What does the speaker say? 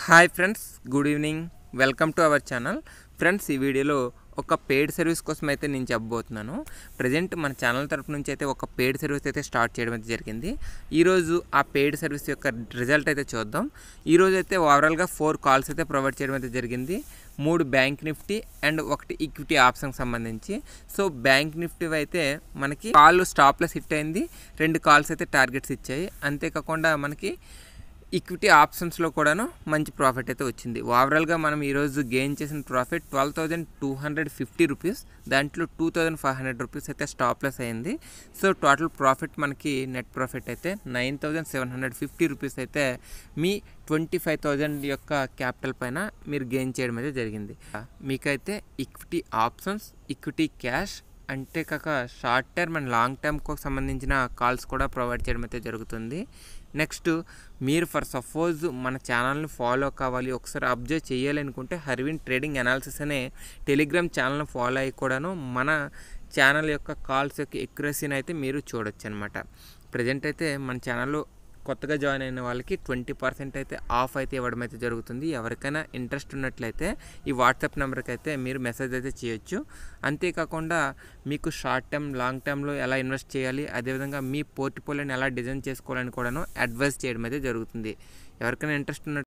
hi friends good evening welcome to our channel friends ఈ వీడియోలో ఒక పెయిడ్ సర్వీస్ కోసం అయితే నేను చెప్పబోతున్నాను ప్రజెంట్ మన ఛానల్ తరపు నుంచి అయితే ఒక పెయిడ్ సర్వీస్ అయితే స్టార్ట్ చేయడం అయితే జరిగింది ఈరోజు ఆ పెయిడ్ సర్వీస్ యొక్క రిజల్ట్ అయితే చూద్దాం ఈరోజు అయితే ఓవరాల్గా ఫోర్ కాల్స్ అయితే ప్రొవైడ్ చేయడం అయితే జరిగింది మూడు బ్యాంక్ నిఫ్టీ అండ్ ఒకటి ఈక్విటీ ఆప్షన్కి సంబంధించి సో బ్యాంక్ నిఫ్టీ అయితే మనకి కాల్ స్టాప్లెస్ హిట్ అయింది రెండు కాల్స్ అయితే టార్గెట్స్ ఇచ్చాయి అంతేకాకుండా మనకి ఈక్విటీ ఆప్షన్స్లో కూడాను మంచి ప్రాఫిట్ అయితే వచ్చింది ఓవరాల్గా మనం ఈరోజు గెయిన్ చేసిన profit twelve thousand two hundred fifty rupees దాంట్లో two thousand five hundred rupees అయితే స్టాప్లెస్ అయింది సో టోటల్ ప్రాఫిట్ మనకి నెట్ ప్రాఫిట్ అయితే nine thousand seven hundred fifty rupees అయితే మీ ట్వంటీ ఫైవ్ థౌజండ్ యొక్క క్యాపిటల్ పైన మీరు గెయిన్ చేయడం అయితే జరిగింది మీకైతే ఈక్విటీ ఆప్షన్స్ ఈక్విటీ క్యాష్ అంతేకాక షార్ట్ టర్మ్ అండ్ లాంగ్ టర్మ్కు సంబంధించిన కాల్స్ కూడా ప్రొవైడ్ చేయడం అయితే జరుగుతుంది నెక్స్ట్ మీరు ఫర్ సపోజ్ మన ఛానల్ని ఫాలో కావాలి ఒకసారి అబ్జర్వ్ చేయాలి అనుకుంటే హర్విన్ ట్రేడింగ్ అనాలిసిస్ అనే టెలిగ్రామ్ ఛానల్ని ఫాలో అయ్యి కూడాను మన ఛానల్ యొక్క కాల్స్ యొక్క ఎక్యురసీని అయితే మీరు చూడొచ్చు అనమాట ప్రజెంట్ అయితే మన ఛానల్లో కొత్తగా జాయిన్ అయిన వాళ్ళకి ట్వంటీ పర్సెంట్ అయితే ఆఫ్ అయితే ఇవ్వడం అయితే జరుగుతుంది ఎవరికైనా ఇంట్రెస్ట్ ఉన్నట్లయితే ఈ వాట్సాప్ నెంబర్కి అయితే మీరు మెసేజ్ అయితే చేయొచ్చు అంతేకాకుండా మీకు షార్ట్ టర్మ్ లాంగ్ టర్మ్లో ఎలా ఇన్వెస్ట్ చేయాలి అదేవిధంగా మీ పోర్ట్ఫోలియోని ఎలా డిజైన్ చేసుకోవాలని కూడాను అడ్వైస్ చేయడం అయితే జరుగుతుంది ఎవరికైనా ఇంట్రెస్ట్ ఉన్న